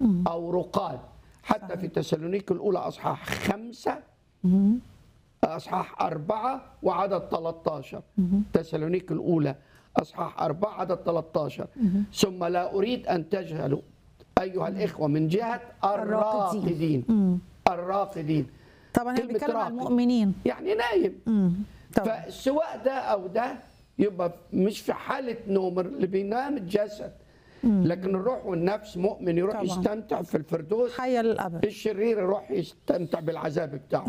أو رقاد حتى في تسالونيك الأولى أصحاح خمسة أصحاح أربعة وعدد 13 تسالونيك الأولى أصحاح أربعة عدد 13 ثم لا أريد أن تجهلوا أيها الإخوة من جهة الراقدين. الراقدين الراقدين طبعا هي كلمة بيتكلم عن راقد. المؤمنين يعني نايم مم. طبعا فسواء ده او ده يبقى مش في حاله نوم اللي بينام الجسد لكن الروح والنفس مؤمن يروح طبعا. يستمتع في الفردوس حيا للابد الشرير يروح يستمتع بالعذاب بتاعه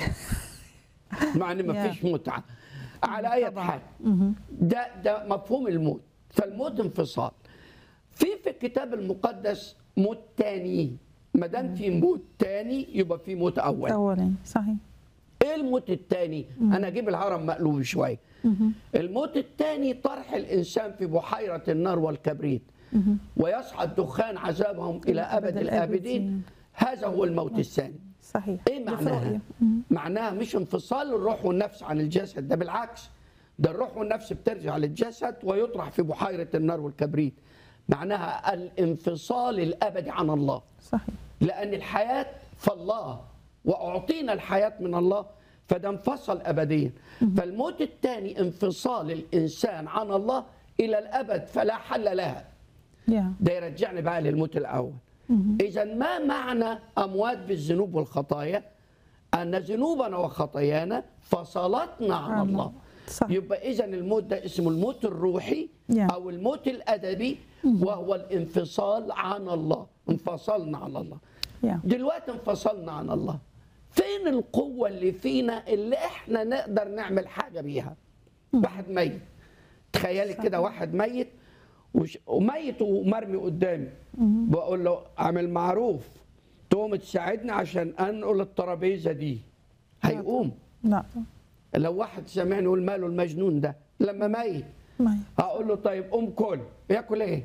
مع ان ما يا. فيش متعه على اي طبعا. حال ده ده مفهوم الموت فالموت انفصال في في الكتاب المقدس موت تاني ما دام في موت تاني يبقى في موت اول اولين صحيح ايه الموت الثاني؟ انا اجيب الهرم مقلوب شويه. الموت الثاني طرح الانسان في بحيره النار والكبريت ويصعد دخان عذابهم الى ابد الابدين هذا هو الموت الثاني. صحيح ايه ده في معناها؟ رؤية. معناها مش انفصال الروح والنفس عن الجسد ده بالعكس ده الروح والنفس بترجع للجسد ويطرح في بحيره النار والكبريت. معناها الانفصال الابدي عن الله. صحيح لأن الحياة فالله وأعطينا الحياة من الله فده انفصل أبديا فالموت الثاني انفصال الإنسان عن الله إلى الأبد فلا حل لها يا ده يرجعني بقى للموت الأول إذا ما معنى أموات بالذنوب والخطايا أن ذنوبنا وخطايانا فصلتنا عن عن الله الله. صح. يبقى إذا الموت ده اسمه الموت الروحي يا. أو الموت الأدبي وهو الانفصال عن الله انفصلنا عن الله يا دلوقتي انفصلنا عن الله فين القوة اللي فينا اللي احنا نقدر نعمل حاجة بيها واحد ميت تخيلي كده واحد ميت وش- وميت ومرمي قدامي بقول له اعمل معروف تقوم تساعدني عشان انقل الترابيزة دي هيقوم لا لو واحد سامعني يقول ماله المجنون ده لما ميت ما هقول له طيب قوم كل ياكل ايه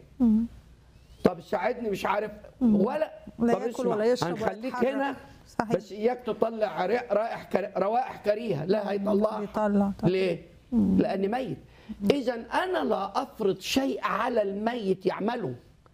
طب ساعدني مش عارف ولا لا طب ياكل اسمع، ولا يشرب ولا هنخليك يتحرك. هنا صحيح. بس اياك تطلع ري- رائح كر... روائح كريهه لا هيطلعها بيطلع طبعا. ليه؟ لاني ميت اذا انا لا افرض شيء على الميت يعمله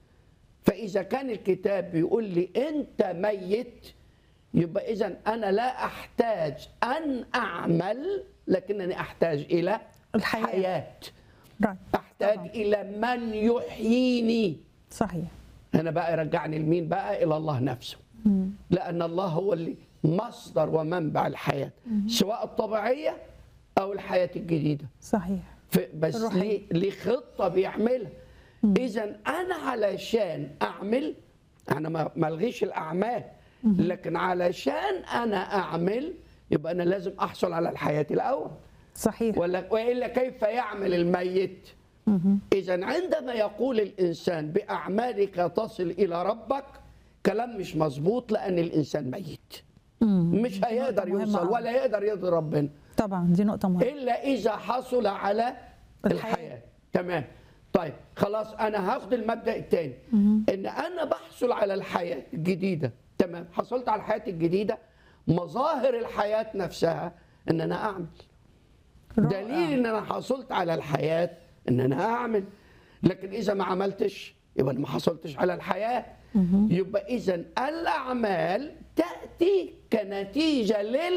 فاذا كان الكتاب بيقول لي انت ميت يبقى اذا انا لا احتاج ان اعمل لكنني احتاج الى الحياة. حياه رايت احتاج طبعاً. الى من يحييني صحيح هنا بقى يرجعني لمين بقى الى الله نفسه لان الله هو اللي مصدر ومنبع الحياه سواء الطبيعيه او الحياه الجديده صحيح ف- بس الروحية. ليه ليه خطه بيعملها اذا انا علشان اعمل انا ما ما الغيش الاعمال لكن علشان انا اعمل يبقى انا لازم احصل على الحياه الاول صحيح ولا والا كيف يعمل الميت اذا عندما يقول الانسان باعمالك تصل الى ربك كلام مش مظبوط لان الانسان ميت مش هيقدر مهمة يوصل أوي. ولا يقدر يرضي ربنا طبعا دي نقطة مهمة الا اذا حصل على الحياة. الحياه تمام طيب خلاص انا هاخد المبدا الثاني ان انا بحصل على الحياه الجديده تمام حصلت على الحياه الجديده مظاهر الحياه نفسها ان انا اعمل رائع. دليل ان انا حصلت على الحياه ان انا اعمل لكن اذا ما عملتش يبقى أنا ما حصلتش على الحياه يبقى اذا الاعمال تاتي كنتيجه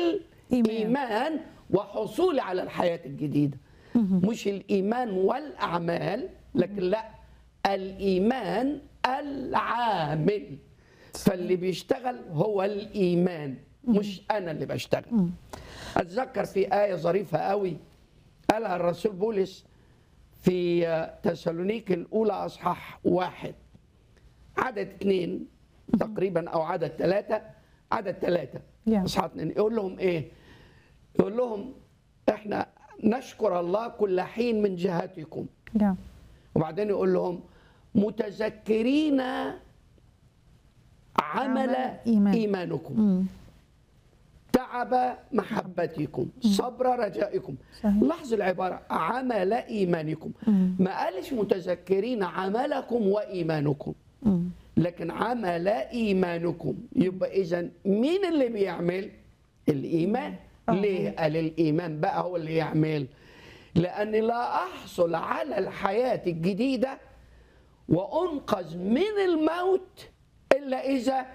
للايمان وحصولي على الحياه الجديده مش الايمان والاعمال لكن لا الايمان العامل فاللي بيشتغل هو الايمان مش انا اللي بشتغل اتذكر في ايه ظريفه قوي قالها الرسول بولس في تسالونيك الاولى اصحاح واحد عدد اثنين تقريبا او عدد ثلاثه عدد ثلاثه Yeah. اصحاح اثنين يقول لهم ايه؟ يقول لهم احنا نشكر الله كل حين من جهتكم يا وبعدين يقول لهم متذكرين عمل عمل إيمان. ايمانكم تعب محبتكم صبر رجائكم صحيح. لاحظ العبارة عمل إيمانكم ما قالش متذكرين عملكم وإيمانكم مم. لكن عمل إيمانكم يبقى إذا مين اللي بيعمل الإيمان آه. ليه قال الإيمان بقى هو اللي يعمل لأن لا أحصل على الحياة الجديدة وأنقذ من الموت الا اذا